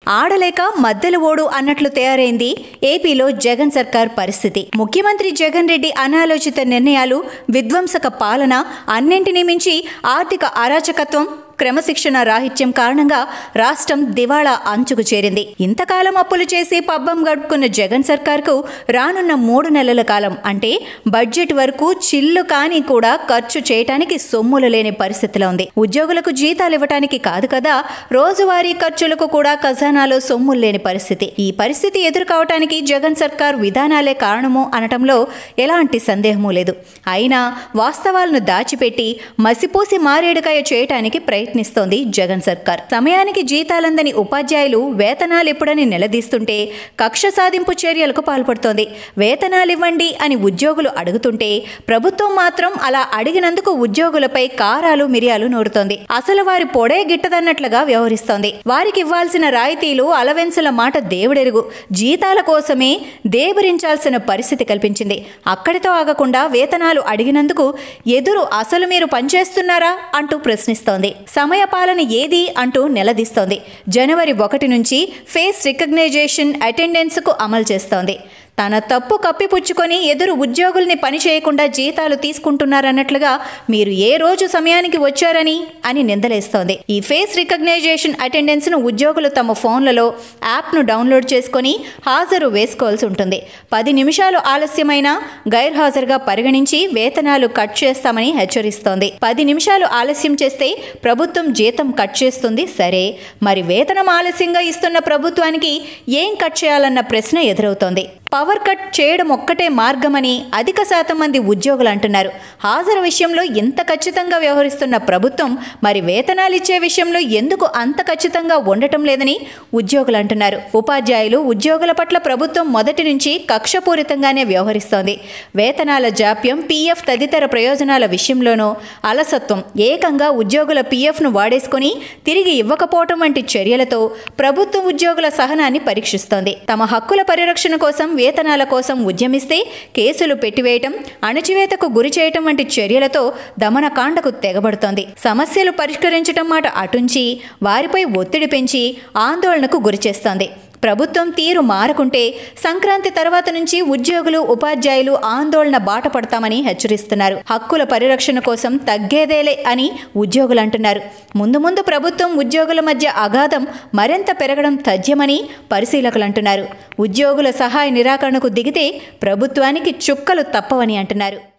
ఆడలేక మద్దెలు ఓడు అన్నట్లు తయారైంది ఏపీలో జగన్ సర్కార్ పరిస్థితి ముఖ్యమంత్రి జగన్ రెడ్డి అనాలోచిత నిర్ణయాలు విధ్వంసక పాలన అన్నింటినీ మించి ఆర్థిక అరాచకత్వం క్రమశిక్షణ రాహిత్యం కారణంగా రాష్ట్రం దివాళా అంచుకు చేరింది ఇంతకాలం అప్పులు చేసి పబ్బం గడుపుకున్న జగన్ సర్కార్కు రానున్న మూడు నెలల కాలం అంటే బడ్జెట్ వరకు చిల్లు కానీ కూడా ఖర్చు చేయటానికి సొమ్ములు లేని పరిస్థితిలో ఉంది ఉద్యోగులకు జీతాలు ఇవ్వటానికి కాదు కదా రోజువారీ ఖర్చులకు కూడా ఖజానాలో సొమ్ములు లేని పరిస్థితి ఈ పరిస్థితి ఎదుర్కోవటానికి జగన్ సర్కార్ విధానాలే కారణము అనటంలో ఎలాంటి సందేహమూ లేదు అయినా వాస్తవాలను దాచిపెట్టి మసిపూసి మారేడుకాయ చేయటానికి ప్రయత్నిస్తోంది జగన్ సర్కార్ సమయానికి జీతాలందని ఉపాధ్యాయులు వేతనాలు ఎప్పుడని నిలదీస్తుంటే కక్ష సాధింపు చర్యలకు పాల్పడుతోంది వేతనాలివ్వండి అని ఉద్యోగులు అడుగుతుంటే ప్రభుత్వం మాత్రం అలా అడిగినందుకు ఉద్యోగులపై కారాలు మిరియాలు నూరుతోంది అసలు వారి పొడే గిట్టదన్నట్లుగా వ్యవహరిస్తోంది వారికి ఇవ్వాల్సిన రాయితీలు అలవెన్సుల మాట దేవుడెరుగు జీతాల కోసమే దేబరించాల్సిన పరిస్థితి కల్పించింది అక్కడితో ఆగకుండా వేతనాలు అడిగినందుకు ఎదురు అసలు మీరు పనిచేస్తున్నారా అంటూ ప్రశ్నిస్తోంది సమయపాలన ఏది అంటూ నిలదీస్తోంది జనవరి ఒకటి నుంచి ఫేస్ రికగ్నైజేషన్ అటెండెన్స్కు అమలు చేస్తోంది తన తప్పు కప్పిపుచ్చుకొని ఎదురు ఉద్యోగుల్ని పని చేయకుండా జీతాలు తీసుకుంటున్నారన్నట్లుగా మీరు ఏ రోజు సమయానికి వచ్చారని అని నిందలేస్తోంది ఈ ఫేస్ రికగ్నైజేషన్ అటెండెన్స్ను ఉద్యోగులు తమ ఫోన్లలో యాప్ను డౌన్లోడ్ చేసుకొని హాజరు వేసుకోవాల్సి ఉంటుంది పది నిమిషాలు ఆలస్యమైనా గైర్హాజరుగా పరిగణించి వేతనాలు కట్ చేస్తామని హెచ్చరిస్తోంది పది నిమిషాలు ఆలస్యం చేస్తే ప్రభుత్వం జీతం కట్ చేస్తుంది సరే మరి వేతనం ఆలస్యంగా ఇస్తున్న ప్రభుత్వానికి ఏం కట్ చేయాలన్న ప్రశ్న ఎదురవుతోంది పవర్ కట్ చేయడం ఒక్కటే మార్గమని అధిక శాతం మంది ఉద్యోగులు అంటున్నారు హాజరు విషయంలో ఎంత ఖచ్చితంగా వ్యవహరిస్తున్న ప్రభుత్వం మరి వేతనాలు ఇచ్చే విషయంలో ఎందుకు అంత ఖచ్చితంగా ఉండటం లేదని ఉద్యోగులు అంటున్నారు ఉపాధ్యాయులు ఉద్యోగుల పట్ల ప్రభుత్వం మొదటి నుంచి కక్షపూరితంగానే వ్యవహరిస్తోంది వేతనాల జాప్యం పీఎఫ్ తదితర ప్రయోజనాల విషయంలోనూ అలసత్వం ఏకంగా ఉద్యోగుల పీఎఫ్ను వాడేసుకొని తిరిగి ఇవ్వకపోవటం వంటి చర్యలతో ప్రభుత్వ ఉద్యోగుల సహనాన్ని పరీక్షిస్తోంది తమ హక్కుల పరిరక్షణ కోసం వేతనాల కోసం ఉద్యమిస్తే కేసులు పెట్టివేయటం అణచివేతకు గురి చేయటం వంటి చర్యలతో దమనకాండకు తెగబడుతోంది సమస్యలు పరిష్కరించటం మాట అటుంచి వారిపై ఒత్తిడి పెంచి ఆందోళనకు గురిచేస్తోంది ప్రభుత్వం తీరు మారకుంటే సంక్రాంతి తర్వాత నుంచి ఉద్యోగులు ఉపాధ్యాయులు ఆందోళన బాట పడతామని హెచ్చరిస్తున్నారు హక్కుల పరిరక్షణ కోసం తగ్గేదేలే అని ఉద్యోగులు అంటున్నారు ముందు ముందు ప్రభుత్వం ఉద్యోగుల మధ్య అగాధం మరింత పెరగడం తథ్యమని పరిశీలకులు అంటున్నారు ఉద్యోగుల సహాయ నిరాకరణకు దిగితే ప్రభుత్వానికి చుక్కలు తప్పవని అంటున్నారు